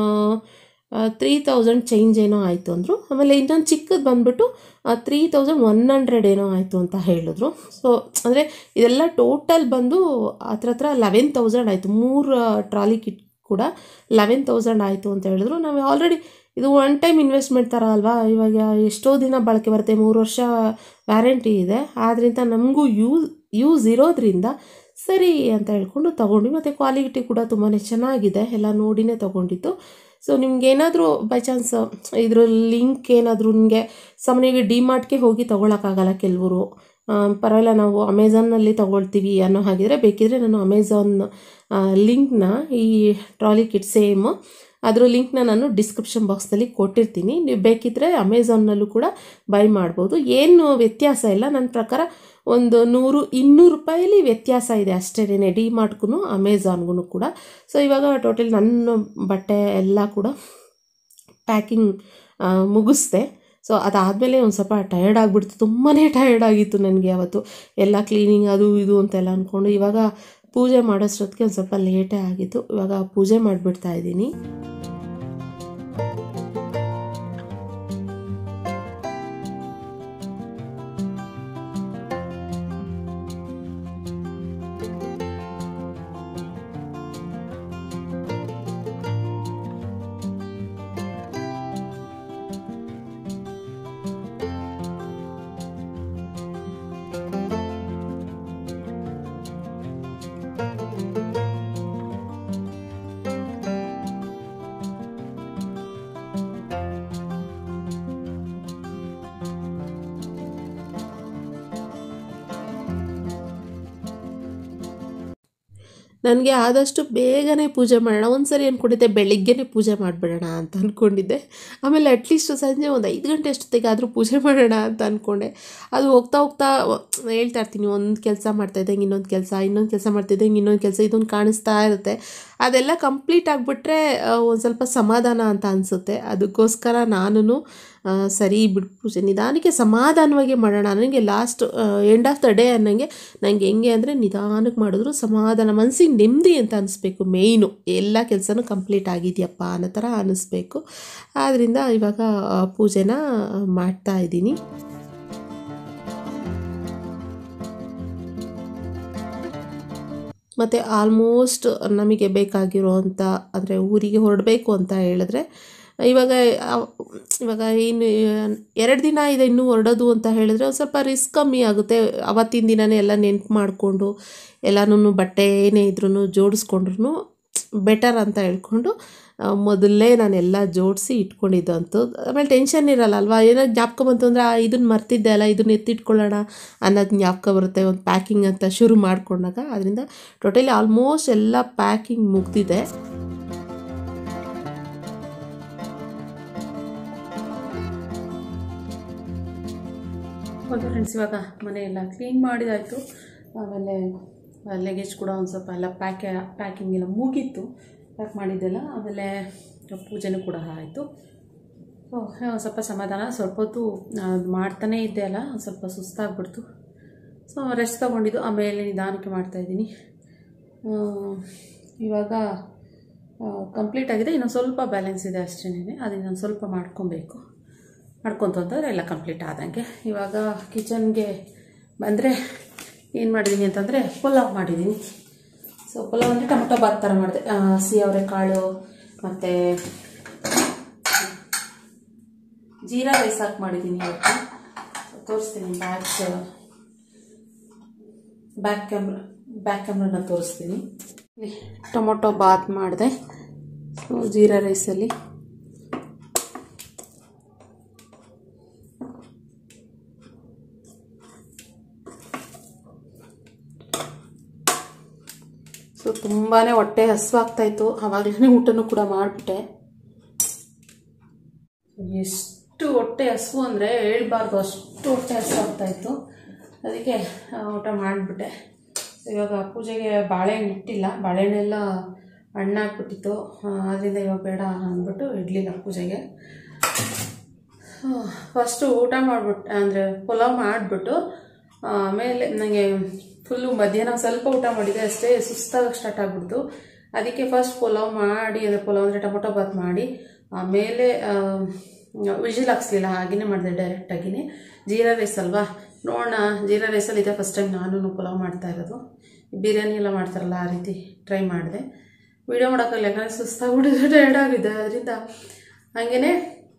ತ್ರೀ ತೌಸಂಡ್ ಚೇಂಜ್ ಏನೋ ಆಯಿತು ಅಂದರು ಆಮೇಲೆ ಇನ್ನೊಂದು ಚಿಕ್ಕದು ಬಂದ್ಬಿಟ್ಟು ತ್ರೀ ತೌಸಂಡ್ ಒನ್ ಹಂಡ್ರೆಡ್ ಏನೋ ಆಯಿತು ಅಂತ ಹೇಳಿದ್ರು ಸೊ ಅಂದರೆ ಇದೆಲ್ಲ ಟೋಟಲ್ ಬಂದು ಹತ್ರ ಹತ್ರ ಲೆವೆನ್ ತೌಸಂಡ್ ಆಯಿತು ಮೂರು ಟ್ರಾಲಿ ಕಿಟ್ ಕೂಡ ಲೆವೆನ್ ತೌಸಂಡ್ ಆಯಿತು ಅಂತ ಹೇಳಿದ್ರು ನಾವು ಆಲ್ರೆಡಿ ಇದು ಒನ್ ಟೈಮ್ ಇನ್ವೆಸ್ಟ್ಮೆಂಟ್ ಥರ ಅಲ್ವಾ ಇವಾಗ ಎಷ್ಟೋ ದಿನ ಬಳಕೆ ಬರುತ್ತೆ ಮೂರು ವರ್ಷ ವ್ಯಾರಂಟಿ ಇದೆ ಆದ್ದರಿಂದ ನಮಗೂ ಯೂಸ್ ಯೂಸ್ ಇರೋದ್ರಿಂದ ಸರಿ ಅಂತ ಹೇಳ್ಕೊಂಡು ತೊಗೊಂಡ್ವಿ ಮತ್ತು ಕ್ವಾಲಿಟಿ ಕೂಡ ತುಂಬಾ ಚೆನ್ನಾಗಿದೆ ಎಲ್ಲ ನೋಡಿನೇ ತೊಗೊಂಡಿದ್ದು ಸೊ ನಿಮ್ಗೇನಾದರೂ ಬೈ ಚಾನ್ಸ್ ಇದ್ರ ಲಿಂಕ್ ಏನಾದರೂ ನಿಮಗೆ ಸಾಮಾನ್ಯವಾಗಿ ಡಿಮಾರ್ಟ್ಗೆ ಹೋಗಿ ತೊಗೊಳಕ್ಕಾಗಲ್ಲ ಕೆಲವರು ಪರವಾಗಿಲ್ಲ ನಾವು ಅಮೆಝಾನಲ್ಲಿ ತೊಗೊಳ್ತೀವಿ ಅನ್ನೋ ಹಾಗಿದ್ರೆ ಬೇಕಿದ್ರೆ ನಾನು ಅಮೆಝಾನ್ ಲಿಂಕ್ನ ಈ ಟ್ರಾಲಿ ಕಿಟ್ ಸೇಮ್ ಅದರ ಲಿಂಕ್ನ ನಾನು ಡಿಸ್ಕ್ರಿಪ್ಷನ್ ಬಾಕ್ಸ್ನಲ್ಲಿ ಕೊಟ್ಟಿರ್ತೀನಿ ನೀವು ಬೇಕಿದ್ದರೆ ಅಮೆಝಾನ್ನಲ್ಲೂ ಕೂಡ ಬೈ ಮಾಡ್ಬೋದು ಏನು ವ್ಯತ್ಯಾಸ ಇಲ್ಲ ನನ್ನ ಪ್ರಕಾರ ಒಂದು ನೂರು ಇನ್ನೂರು ರೂಪಾಯಲ್ಲಿ ವ್ಯತ್ಯಾಸ ಇದೆ ಅಷ್ಟೇನೆ ಡಿ ಮಾರ್ಟ್ಗೂ ಅಮೆಝಾನ್ಗೂ ಕೂಡ ಸೊ ಇವಾಗ ಟೋಟಲ್ ನನ್ನ ಬಟ್ಟೆ ಎಲ್ಲ ಕೂಡ ಪ್ಯಾಕಿಂಗ್ ಮುಗಿಸ್ದೆ ಸೊ ಅದಾದಮೇಲೆ ಒಂದು ಸ್ವಲ್ಪ ಟಯರ್ಡ್ ಆಗಿಬಿಡ್ತು ತುಂಬಾ ಟಯರ್ಡ್ ಆಗಿತ್ತು ನನಗೆ ಅವತ್ತು ಎಲ್ಲ ಕ್ಲೀನಿಂಗ್ ಅದು ಇದು ಅಂತೆಲ್ಲ ಅಂದ್ಕೊಂಡು ಇವಾಗ ಪೂಜೆ ಮಾಡೋಷ್ಟೊತ್ತಿಗೆ ಒಂದು ಸ್ವಲ್ಪ ಲೇಟೇ ಆಗಿತ್ತು ಇವಾಗ ಪೂಜೆ ಮಾಡಿಬಿಡ್ತಾ ಇದ್ದೀನಿ ನನಗೆ ಆದಷ್ಟು ಬೇಗನೆ ಪೂಜೆ ಮಾಡೋಣ ಒಂದು ಸರಿ ಅಂದ್ಕೊಂಡಿದ್ದೆ ಬೆಳಿಗ್ಗೆನೇ ಪೂಜೆ ಮಾಡಿಬಿಡೋಣ ಅಂತ ಅಂದ್ಕೊಂಡಿದ್ದೆ ಆಮೇಲೆ ಅಟ್ಲೀಸ್ಟ್ ಸಂಜೆ ಒಂದು ಐದು ಗಂಟೆ ಅಷ್ಟೊತ್ತಿಗೆ ಆದರೂ ಪೂಜೆ ಮಾಡೋಣ ಅಂತ ಅಂದ್ಕೊಂಡೆ ಅದು ಹೋಗ್ತಾ ಹೋಗ್ತಾ ಹೇಳ್ತಾ ಇರ್ತೀನಿ ಒಂದು ಕೆಲಸ ಮಾಡ್ತಾಯಿದ್ದಂಗೆ ಇನ್ನೊಂದು ಕೆಲಸ ಇನ್ನೊಂದು ಕೆಲಸ ಮಾಡ್ತಿದ್ದಂಗೆ ಇನ್ನೊಂದು ಕೆಲಸ ಇದೊಂದು ಕಾಣಿಸ್ತಾ ಇರುತ್ತೆ ಅದೆಲ್ಲ ಕಂಪ್ಲೀಟ್ ಆಗಿಬಿಟ್ರೆ ಒಂದು ಸ್ವಲ್ಪ ಸಮಾಧಾನ ಅಂತ ಅನಿಸುತ್ತೆ ಅದಕ್ಕೋಸ್ಕರ ನಾನು ಸರಿ ಬಿಡು ಪೂಜೆ ನಿಧಾನಕ್ಕೆ ಸಮಾಧಾನವಾಗಿ ಮಾಡೋಣ ನನಗೆ last end of the day ಅನ್ನಂಗೆ ನನಗೆ ಹೆಂಗೆ ಅಂದರೆ ನಿಧಾನಕ್ಕೆ ಮಾಡಿದ್ರು ಸಮಾಧಾನ ಮನಸ್ಸಿಗೆ ನೆಮ್ಮದಿ ಅಂತ ಅನಿಸ್ಬೇಕು ಮೇಯ್ನು ಎಲ್ಲ ಕೆಲಸನೂ ಕಂಪ್ಲೀಟ್ ಆಗಿದೆಯಪ್ಪ ಅನ್ನೋ ಥರ ಅನ್ನಿಸ್ಬೇಕು ಆದ್ದರಿಂದ ಇವಾಗ ಆ, ಪೂಜೆನ ಮಾಡ್ತಾ ಇದ್ದೀನಿ ಮತ್ತು ಆಲ್ಮೋಸ್ಟ್ ನಮಗೆ ಬೇಕಾಗಿರೋವಂಥ ಅಂದರೆ ಊರಿಗೆ ಹೊರಡಬೇಕು ಅಂತ ಹೇಳಿದ್ರೆ ಇವಾಗ ಅವ್- ಇವಾಗ ಇನ್ನು ಎರಡು ದಿನ ಇದೆ ಇನ್ನೂ ಹೊರಡೋದು ಅಂತ ಹೇಳಿದ್ರೆ ಒಂದು ಸ್ವಲ್ಪ ರಿಸ್ಕ್ ಕಮ್ಮಿ ಆಗುತ್ತೆ ಅವತ್ತಿನ ದಿನನೇ ಎಲ್ಲ ನೆನ್ಪು ಮಾಡಿಕೊಂಡು ಎಲ್ಲನೂ ಬಟ್ಟೆ ಏನೇ ಇದ್ರೂ ಜೋಡಿಸ್ಕೊಂಡ್ರು ಬೆಟರ್ ಅಂತ ಹೇಳ್ಕೊಂಡು ಆ, ಮೊದಲೇ ನಾನೆಲ್ಲ ಜೋಡಿಸಿ ಇಟ್ಕೊಂಡಿದ್ದಂತು ಆಮೇಲೆ ಟೆನ್ಷನ್ ಇರಲ್ಲ ಅಲ್ವಾ ಏನೋ ಜ್ಞಾಪಕ ಬಂತು ಅಂದರೆ ಇದನ್ನು ಮರ್ತಿದ್ದೆ ಅಲ್ಲ ಇದನ್ನ ಎತ್ತಿಟ್ಕೊಳ್ಳೋಣ ಅನ್ನೋದು ಜ್ಞಾಪಕ ಬರುತ್ತೆ ಒಂದು ಪ್ಯಾಕಿಂಗ್ ಅಂತ ಶುರು ಮಾಡ್ಕೊಂಡಾಗ ಅದರಿಂದ ಟೋಟಲಿ ಆಲ್ಮೋಸ್ಟ್ ಎಲ್ಲ ಪ್ಯಾಕಿಂಗ್ ಮುಗ್ದಿದೆ ಓಕೆ ಫ್ರೆಂಡ್ಸ್ ಇವಾಗ ಮನೆಯೆಲ್ಲ ಕ್ಲೀನ್ ಮಾಡಿದಾಯಿತು ಆಮೇಲೆ ಲಗೇಜ್ ಕೂಡ ಒಂದು ಸ್ವಲ್ಪ ಎಲ್ಲ ಪ್ಯಾಕ್ ಪ್ಯಾಕಿಂಗ್ ಎಲ್ಲ ಮುಗೀತು ಪ್ಯಾಕ್ ಮಾಡಿದ್ದೆಲ್ಲ ಆಮೇಲೆ ಪೂಜೆನೂ ಕೂಡ ಆಯಿತು ಸೊ ಒಂದು ಸ್ವಲ್ಪ ಸಮಾಧಾನ ಸ್ವಲ್ಪ ಹೊತ್ತು ಅದು ಮಾಡ್ತಾನೇ ಇದ್ದೆ ಅಲ್ಲ ಒಂದು ಸ್ವಲ್ಪ ಸುಸ್ತಾಗ್ಬಿಡ್ತು ಸೊ ರೆಸ್ಟ್ ತೊಗೊಂಡಿದ್ದು ಆಮೇಲೆ ನಿಧಾನಕ್ಕೆ ಮಾಡ್ತಾಯಿದ್ದೀನಿ ಇವಾಗ ಕಂಪ್ಲೀಟ್ ಆಗಿದೆ ಇನ್ನೊಂದು ಸ್ವಲ್ಪ ಬ್ಯಾಲೆನ್ಸ್ ಇದೆ ಅಷ್ಟೇ ಅದು ಇನ್ನೊಂದು ಸ್ವಲ್ಪ ಮಾಡ್ಕೊಬೇಕು ಮಾಡ್ಕೊತು ಅಂತಂದರೆ ಎಲ್ಲ ಕಂಪ್ಲೀಟ್ ಆದಂಗೆ ಇವಾಗ ಕಿಚನ್ಗೆ ಬಂದರೆ ಏನು ಮಾಡಿದ್ದೀನಿ ಅಂತಂದರೆ ಪಲಾವ್ ಮಾಡಿದ್ದೀನಿ ಸೊ ಪಲಾವ್ ಅಂದರೆ ಟೊಮೊಟೊ ಬಾತ್ ಥರ ಮಾಡಿದೆ ಹಸಿ ಅವರೆಕಾಳು ಮತ್ತು ಜೀರಾ ರೈಸ್ ಹಾಕಿ ಮಾಡಿದ್ದೀನಿ ಇವತ್ತು ತೋರಿಸ್ತೀನಿ ಬ್ಯಾಕ್ಸ್ ಬ್ಯಾಕ್ ಕ್ಯಾಮ್ರಾ ಬ್ಯಾಕ್ ಕ್ಯಾಮ್ರಾನ ತೋರಿಸ್ತೀನಿ ಇಲ್ಲಿ ಟೊಮೊಟೊ ಬಾತ್ ಮಾಡಿದೆ ಸೊ ಜೀರಾ ರೈಸಲ್ಲಿ ಸೊ ತುಂಬಾ ಹೊಟ್ಟೆ ಹಸುವಾಗ್ತಾಯಿತ್ತು ಆವಾಗಲೇ ಊಟನೂ ಕೂಡ ಮಾಡಿಬಿಟ್ಟೆ ಎಷ್ಟು ಹೊಟ್ಟೆ ಹಸು ಅಂದರೆ ಹೇಳ್ಬಾರ್ದು ಅಷ್ಟು ಹೊಟ್ಟೆ ಹಸುವಾಗ್ತಾಯಿತ್ತು ಅದಕ್ಕೆ ಆ, ಊಟ ಮಾಡಿಬಿಟ್ಟೆ ಇವಾಗ ಪೂಜೆಗೆ ಬಾಳೆಹಣ್ಣು ಇಟ್ಟಿಲ್ಲ ಬಾಳೆಹಣ್ಣೆಲ್ಲ ಹಣ್ಣಾಕ್ಬಿಟ್ಟಿತ್ತು ಅದರಿಂದ ಇವಾಗ ಬೇಡ ಅಂದ್ಬಿಟ್ಟು ಇಡಲಿಲ್ಲ ಪೂಜೆಗೆ ಫಸ್ಟು ಊಟ ಮಾಡಿಬಿಟ್ಟು ಅಂದರೆ ಪಲಾವ್ ಮಾಡಿಬಿಟ್ಟು ಆಮೇಲೆ ನನಗೆ ಫುಲ್ಲು ಮಧ್ಯಾಹ್ನ ಸ್ವಲ್ಪ ಊಟ ಮಾಡಿದೆ ಅಷ್ಟೇ ಸುಸ್ತಾಗ ಸ್ಟಾರ್ಟ್ ಆಗ್ಬಿಡ್ತು ಅದಕ್ಕೆ ಫಸ್ಟ್ ಪಲಾವ್ ಮಾಡಿ ಅಂದರೆ ಪಲಾವ್ ಅಂದರೆ ಟೊಮೊಟೊ ಬಾತ್ ಮಾಡಿ ಆಮೇಲೆ ವಿಜಿಲ್ ಹಾಕ್ಸ್ಲಿಲ್ಲ ಹಾಗೆಯೇ ಮಾಡಿದೆ ಡೈರೆಕ್ಟಾಗಿನೇ ಜೀರಾ ರೈಸ್ ಅಲ್ವಾ ನೋಡೋಣ ಜೀರಾ ರೈಸಲ್ಲಿ ಇದೆ ಫಸ್ಟ್ ಟೈಮ್ ನಾನು ಪಲಾವ್ ಮಾಡ್ತಾ ಇರೋದು ಬಿರಿಯಾನಿ ಎಲ್ಲ ಮಾಡ್ತಾರಲ್ಲ ಆ ರೀತಿ ಟ್ರೈ ಮಾಡಿದೆ ವೀಡಿಯೋ ಮಾಡೋಕ್ಕಾಗಲ್ಲ ಯಾಕಂದರೆ ಸುಸ್ತಾಗ್ಬಿಟ್ಟಿದೆ ಟೈರ್ಡ್ ಆಗಿದೆ ಅದರಿಂದ ಹಾಗೇ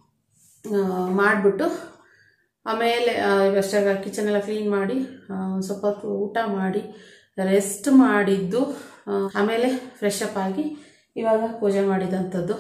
ಮಾಡಿಬಿಟ್ಟು ಆಮೇಲೆ ಅಷ್ಟಾಗ ಕಿಚನ್ ಎಲ್ಲ ಕ್ಲೀನ್ ಮಾಡಿ ಆ, ಒಂದ್ ಸ್ವಲ್ಪ ಹೊತ್ತು ಊಟ ಮಾಡಿ ರೆಸ್ಟ್ ಮಾಡಿದ್ದು ಆ, ಆಮೇಲೆ ಫ್ರೆಶ್ ಅಪ್ ಆಗಿ ಇವಾಗ ಪೂಜೆ ಮಾಡಿದಂಥದ್ದು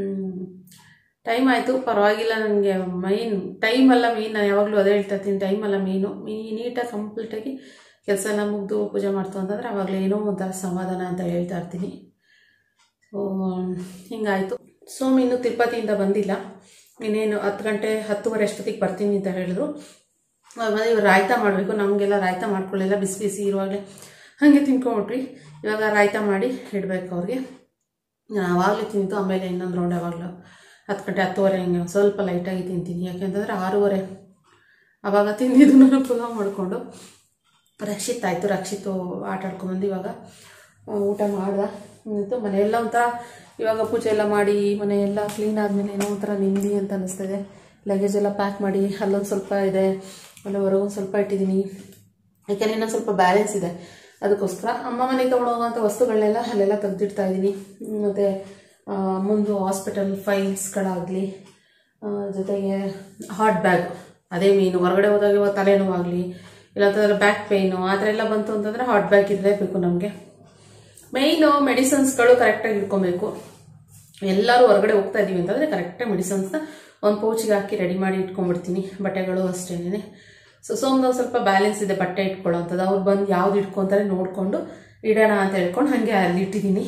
ಟೈಮ್ ಆಯಿತು ಪರವಾಗಿಲ್ಲ ನನಗೆ ಮೈನ್ ಟೈಮ್ ಅಲ್ಲ ಮೀನ್ ನಾನು ಯಾವಾಗಲೂ ಅದೇ ಹೇಳ್ತಾ ಇರ್ತೀನಿ ಟೈಮ್ ಅಲ್ಲ ಮೀನು ಮೀ ನೀಟಾಗಿ ಕಂಪ್ಲೀಟಾಗಿ ಕೆಲಸ ಎಲ್ಲ ಮುಗಿದು ಪೂಜೆ ಮಾಡ್ತು ಅಂತಂದರೆ ಆವಾಗಲೇ ಏನೋ ಒಂಥರ ಸಮಾಧಾನ ಅಂತ ಹೇಳ್ತಾ ಇರ್ತೀನಿ ಸೊ ಹಿಂಗಾಯಿತು ಸೋಮ್ ಇನ್ನು ತಿರುಪತಿಯಿಂದ ಬಂದಿಲ್ಲ ಇನ್ನೇನು ಹತ್ತು ಗಂಟೆ ಹತ್ತುವರೆ ಅಷ್ಟೊತ್ತಿಗೆ ಬರ್ತೀನಿ ಅಂತ ಹೇಳಿದ್ರು ಆಮೇಲೆ ಇವಾಗ ರಾಯ್ತ ಮಾಡಬೇಕು ನಮಗೆಲ್ಲ ರಾಯ್ತ ಮಾಡ್ಕೊಳ್ಳಿಲ್ಲ ಬಿಸಿ ಬಿಸಿ ಇರುವಾಗಲೇ ಹಾಗೆ ತಿನ್ಕೊಂಬಿಟ್ವಿ ಇವಾಗ ರಾಯ್ತ ಮಾಡಿ ಇಡಬೇಕು ಅವ್ರಿಗೆ ಆವಾಗಲೇ ತಿಂತು ಆಮೇಲೆ ಇನ್ನೊಂದು ರೌಂಡ್ ಯಾವಾಗಲೂ ಹತ್ತು ಗಂಟೆ ಹತ್ತುವರೆ ಹಿಂಗೆ ಒಂದ್ ಸ್ವಲ್ಪ ಲೈಟಾಗಿ ತಿಂತೀನಿ ಯಾಕೆಂತಂದರೆ ಆರೂವರೆ ಆವಾಗ ತಿಂದಿದ್ದು ನಾನು ಪುಲಾವ್ ಮಾಡಿಕೊಂಡು ರಕ್ಷಿತ್ ಆಯಿತು ರಕ್ಷಿತು ಆಟ ಆಡ್ಕೊಂಬಂದು ಇವಾಗ ಆ, ಊಟ ಮಾಡ್ದ ಮತ್ತು ಮನೆಯೆಲ್ಲ ಒಂಥರ ಇವಾಗ ಪೂಜೆ ಎಲ್ಲ ಮಾಡಿ ಮನೆಯೆಲ್ಲ ಕ್ಲೀನ್ ಆದಮೇಲೆ ಏನೋ ಒಂಥರ ನೆಮ್ಮದಿ ಅಂತ ಅನ್ನಿಸ್ತಿದೆ ಲಗೇಜ್ ಎಲ್ಲ ಪ್ಯಾಕ್ ಮಾಡಿ ಅಲ್ಲೊಂದು ಸ್ವಲ್ಪ ಇದೆ ಅಲ್ಲಿ ಹೊರಗೊಂದು ಸ್ವಲ್ಪ ಇಟ್ಟಿದ್ದೀನಿ ಯಾಕೆಂದರೆ ಇನ್ನೊಂದು ಸ್ವಲ್ಪ ಬ್ಯಾಲೆನ್ಸ್ ಇದೆ ಅದಕ್ಕೋಸ್ಕರ ಅಮ್ಮ ಮನೆಗೆ ತೊಗೊಂಡೋಗುವಂಥ ವಸ್ತುಗಳನ್ನೆಲ್ಲ ಅಲ್ಲೆಲ್ಲ ತೆಗೆದಿಡ್ತಾ ಇದ್ದೀನಿ ಮತ್ತು ಮುಂದೆ ಹಾಸ್ಪಿಟಲ್ ಫೈಲ್ಸ್ಗಳಾಗಲಿ ಜೊತೆಗೆ ಹಾಟ್ ಬ್ಯಾಗ್ ಅದೇ ಮೀನು ಹೊರಗಡೆ ಹೋದಾಗ ಇವಾಗ ತಲೆನೋವಾಗಲಿ ಇಲ್ಲಾಂತಂದ್ರೆ ಬ್ಯಾಕ್ ಪೇಯ್ನು ಆ ಥರ ಎಲ್ಲ ಬಂತು ಅಂತಂದರೆ ಹಾಟ್ ಬ್ಯಾಗ್ ಇರಲೇಬೇಕು ನಮಗೆ ಮೇಯ್ನು ಮೆಡಿಸನ್ಸ್ಗಳು ಕರೆಕ್ಟಾಗಿ ಇಟ್ಕೊಬೇಕು ಎಲ್ಲರೂ ಹೊರಗಡೆ ಹೋಗ್ತಾ ಇದ್ದೀವಿ ಅಂತಂದರೆ ಕರೆಕ್ಟಾಗಿ ಮೆಡಿಸನ್ಸ್ನ ಒಂದು ಪೌಚಿಗೆ ಹಾಕಿ ರೆಡಿ ಮಾಡಿ ಇಟ್ಕೊಂಡ್ಬಿಡ್ತೀನಿ ಬಟ್ಟೆಗಳು ಅಷ್ಟೇನೆ ಸೊ ಸೋಮ್ದಾಗ ಸ್ವಲ್ಪ ಬ್ಯಾಲೆನ್ಸ್ ಇದೆ ಬಟ್ಟೆ ಇಟ್ಕೊಳ್ಳೋಂಥದ್ದು ಅವ್ರು ಬಂದು ಯಾವ್ದು ಇಟ್ಕೊತಾರೆ ನೋಡಿಕೊಂಡು ಇಡೋಣ ಅಂತ ಹೇಳ್ಕೊಂಡು ಹಾಗೆ ಅಲ್ಲಿ ಇಟ್ಟಿದ್ದೀನಿ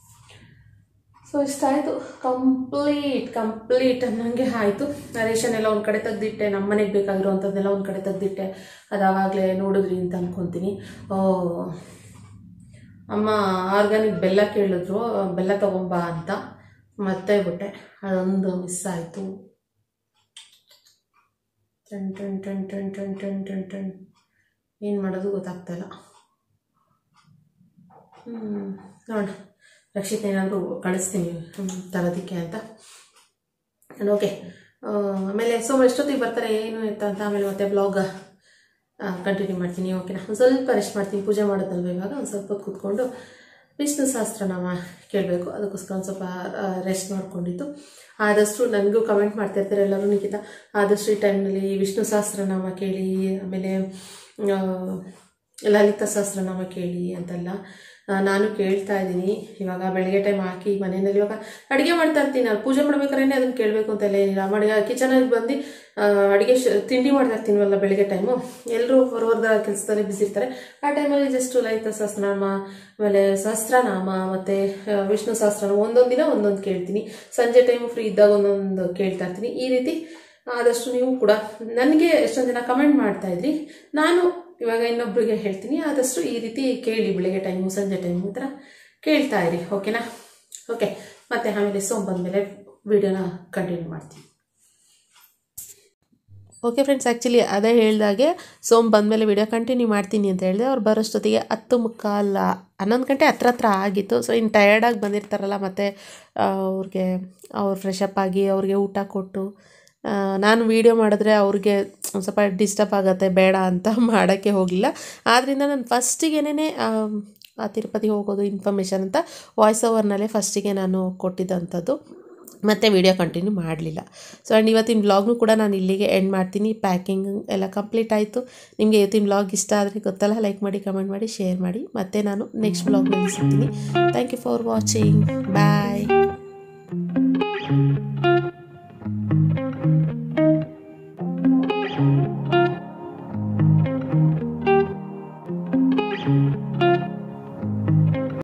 ಸೊ ಇಷ್ಟಾಯಿತು ಕಂಪ್ಲೀಟ್ ಕಂಪ್ಲೀಟ್ ಅನ್ನಂಗೆ ಆಯಿತು ರೇಷನ್ ಎಲ್ಲ ಒಂದು ಕಡೆ ತೆಗ್ದಿಟ್ಟೆ ನಮ್ಮ ಮನೆಗೆ ಬೇಕಾಗಿರೋವಂಥದ್ದೆಲ್ಲ ಒಂದು ಕಡೆ ತೆಗ್ದಿಟ್ಟೆ ಅದು ಆವಾಗಲೇ ನೋಡಿದ್ರಿ ಅಂತ ಅನ್ಕೊತೀನಿ ಓ, ಅಮ್ಮ ಆರ್ಗಾನಿಕ್ ಬೆಲ್ಲ ಕೇಳಿದ್ರು ಬೆಲ್ಲ ತಗೊಂಬಾ ಅಂತ ಮತ್ತೆ ಬಿಟ್ಟೆ ಅದೊಂದು ಮಿಸ್ ಆಯಿತು ಟನ್ ಟನ್ ಟನ್ ಟನ್ ಟನ್ ಟನ್ ಟನ್ ಟನ್ ಏನು ಮಾಡೋದು ಗೊತ್ತಾಗ್ತಾಯಿಲ್ಲ ಹ್ಞೂ ನೋಡೋಣ ರಕ್ಷಿತ್ ಏನಾದರೂ ಕಳಿಸ್ತೀನಿ ಹ್ಮ್, ತರೋದಕ್ಕೆ ಅಂತ ಓಕೆ ಆಮೇಲೆ ಸೊ ಎಷ್ಟೊತ್ತಿಗೆ ಬರ್ತಾರೆ ಏನು ಎತ್ತ ಅಂತ ಆಮೇಲೆ ಮತ್ತೆ ಬ್ಲಾಗ್ ಕಂಟಿನ್ಯೂ ಮಾಡ್ತೀನಿ ಓಕೆನಾ ಒಂದು ಸ್ವಲ್ಪ ರೆಸ್ಟ್ ಮಾಡ್ತೀನಿ ಪೂಜೆ ಮಾಡೋದಲ್ವ ಇವಾಗ ಒಂದು ಸ್ವಲ್ಪ ಹೊತ್ತು ಕೂತ್ಕೊಂಡು ವಿಷ್ಣು ಸಹಸ್ರನಾಮ ಕೇಳಬೇಕು ಅದಕ್ಕೋಸ್ಕರ ಒಂದು ಸ್ವಲ್ಪ ರೆಸ್ಟ್ ಮಾಡ್ಕೊಂಡಿದ್ದು ಆದಷ್ಟು ನನಗೂ ಕಮೆಂಟ್ ಮಾಡ್ತಿರ್ತಾರೆ ಎಲ್ಲರೂ ನಿಖಿತ ಆದಷ್ಟು ಈ ಟೈಮ್ನಲ್ಲಿ ವಿಷ್ಣು ಸಹಸ್ರನಾಮ ಕೇಳಿ ಆಮೇಲೆ ಆ, ಲಲಿತ ಸಹಸ್ರನಾಮ ಕೇಳಿ ಅಂತೆಲ್ಲ ಆ, ನಾನು ಕೇಳ್ತಾ ಇದ್ದೀನಿ ಇವಾಗ ಬೆಳಗ್ಗೆ ಟೈಮ್ ಹಾಕಿ ಮನೆಯಲ್ಲಿ ಇವಾಗ ಅಡುಗೆ ಮಾಡ್ತಾ ಇರ್ತೀನಿ ನಾನು ಪೂಜೆ ಮಾಡ್ಬೇಕಾದ್ರೆ ಅದನ್ನು ಕೇಳಬೇಕು ಅಂತ ಎಲ್ಲ ಏನಿಲ್ಲ ಮನೆಗೆ ಕಿಚನಲ್ಲಿ ಬಂದು ಅಡುಗೆ ಶ ತಿಂಡಿ ಮಾಡ್ತಾ ಇರ್ತೀನವಲ್ಲ ಬೆಳಗ್ಗೆ ಟೈಮು ಎಲ್ಲರೂ ಹೊರವರ್ದ ಕೆಲಸದಲ್ಲಿ ಬಿಸಿ ಇರ್ತಾರೆ ಆ ಟೈಮಲ್ಲಿ ಜಸ್ಟ್ ಲಲಿತ ಸಹಸ್ರನಾಮ ಆಮೇಲೆ ಸಹಸ್ರನಾಮ ಮತ್ತು ವಿಷ್ಣು ಸಹಸ್ರನಾಮ ಒಂದೊಂದು ದಿನ ಒಂದೊಂದು ಕೇಳ್ತೀನಿ ಸಂಜೆ ಟೈಮು ಫ್ರೀ ಇದ್ದಾಗ ಒಂದೊಂದು ಕೇಳ್ತಾ ಇರ್ತೀನಿ ಈ ರೀತಿ ಆದಷ್ಟು ನೀವು ಕೂಡ ನನಗೆ ಎಷ್ಟೊಂದು ಜನ ಕಮೆಂಟ್ ಮಾಡ್ತಾ ಇದ್ರಿ ನಾನು ಇವಾಗ ಇನ್ನೊಬ್ರಿಗೆ ಹೇಳ್ತೀನಿ ಆದಷ್ಟು ಈ ರೀತಿ ಕೇಳಿ ಬೆಳಿಗ್ಗೆ ಟೈಮು ಸಂಜೆ ಟೈಮು ಈ ಥರ ಕೇಳ್ತಾ ಇರಿ ಓಕೆನಾ ಓಕೆ ಮತ್ತೆ ಆಮೇಲೆ ಸೋಮ್ ಬಂದಮೇಲೆ ವಿಡಿಯೋನ ಕಂಟಿನ್ಯೂ ಮಾಡ್ತೀನಿ ಓಕೆ ಫ್ರೆಂಡ್ಸ್ ಆ್ಯಕ್ಚುಲಿ ಅದೇ ಹೇಳ್ದಾಗೆ ಸೋಮ್ ಬಂದಮೇಲೆ ವಿಡಿಯೋ ಕಂಟಿನ್ಯೂ ಮಾಡ್ತೀನಿ ಅಂತ ಹೇಳಿದೆ ಅವ್ರು ಬರೋಷ್ಟೊತ್ತಿಗೆ ಹತ್ತು ಮುಕ್ಕಾಲ ಹನ್ನೊಂದು ಗಂಟೆ ಹತ್ರ ಹತ್ರ ಆಗಿತ್ತು ಸೊ ಇನ್ನು ಟಯರ್ಡಾಗಿ ಬಂದಿರ್ತಾರಲ್ಲ ಮತ್ತು ಅವ್ರಿಗೆ ಅವ್ರು ಫ್ರೆಶ್ ಅಪ್ ಆಗಿ ಅವ್ರಿಗೆ ಊಟ ಕೊಟ್ಟು ಆ, ನಾನು ವೀಡಿಯೋ ಮಾಡಿದ್ರೆ ಅವ್ರಿಗೆ ಒಂದು ಸ್ವಲ್ಪ ಡಿಸ್ಟರ್ಬ್ ಆಗುತ್ತೆ ಬೇಡ ಅಂತ ಮಾಡೋಕ್ಕೆ ಹೋಗಲಿಲ್ಲ ಆದ್ದರಿಂದ ನಾನು ಫಸ್ಟಿಗೇನೆ ಆ ತಿರುಪತಿಗೆ ಹೋಗೋದು ಇನ್ಫಾರ್ಮೇಷನ್ ಅಂತ ವಾಯ್ಸ್ ಓವರ್ನಲ್ಲೇ ಫಸ್ಟಿಗೆ ನಾನು ಕೊಟ್ಟಿದ್ದಂಥದ್ದು ಮತ್ತು ವಿಡಿಯೋ ಕಂಟಿನ್ಯೂ ಮಾಡಲಿಲ್ಲ ಸೊ ಆ್ಯಂಡ್ ಇವತ್ತಿನ ವ್ಲಾಗ್ನು ಕೂಡ ನಾನು ಇಲ್ಲಿಗೆ ಎಂಡ್ ಮಾಡ್ತೀನಿ ಪ್ಯಾಕಿಂಗ್ ಎಲ್ಲ ಕಂಪ್ಲೀಟ್ ಆಯಿತು ನಿಮಗೆ ಇವತ್ತಿನ ವ್ಲಾಗ್ ಇಷ್ಟ ಆದರೆ ಗೊತ್ತಲ್ಲ ಲೈಕ್ ಮಾಡಿ ಕಮೆಂಟ್ ಮಾಡಿ ಶೇರ್ ಮಾಡಿ ಮತ್ತೆ ನಾನು ನೆಕ್ಸ್ಟ್ ವ್ಲಾಗ್ನಲ್ಲಿ ಸಿಗ್ತೀನಿ thank you for watching bye